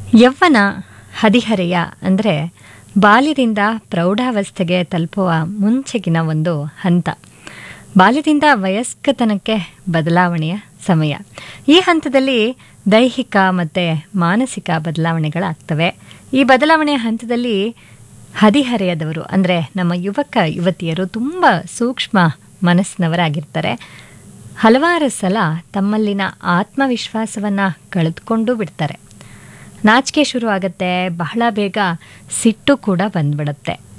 ಯವ್ವನ ಹದಿಹರೆಯ ಅಂದರೆ ಬಾಲ್ಯದಿಂದ ಪ್ರೌಢಾವಸ್ಥೆಗೆ ತಲುಪುವ ಮುಂಚೆಗಿನ ಒಂದು ಹಂತ ಬಾಲ್ಯದಿಂದ ವಯಸ್ಕತನಕ್ಕೆ ಬದಲಾವಣೆಯ ಸಮಯ ಈ ಹಂತದಲ್ಲಿ ದೈಹಿಕ ಮತ್ತು ಮಾನಸಿಕ ಬದಲಾವಣೆಗಳಾಗ್ತವೆ ಈ ಬದಲಾವಣೆಯ ಹಂತದಲ್ಲಿ ಹದಿಹರೆಯದವರು ಅಂದರೆ ನಮ್ಮ ಯುವಕ ಯುವತಿಯರು ತುಂಬ ಸೂಕ್ಷ್ಮ ಮನಸ್ಸಿನವರಾಗಿರ್ತಾರೆ ಹಲವಾರು ಸಲ ತಮ್ಮಲ್ಲಿನ ಆತ್ಮವಿಶ್ವಾಸವನ್ನು ಕಳೆದುಕೊಂಡು ಬಿಡ್ತಾರೆ ನಾಚಿಕೆ ಶುರು ಆಗುತ್ತೆ ಬಹಳ ಬೇಗ ಸಿಟ್ಟು ಕೂಡ ಬಂದ್ಬಿಡುತ್ತೆ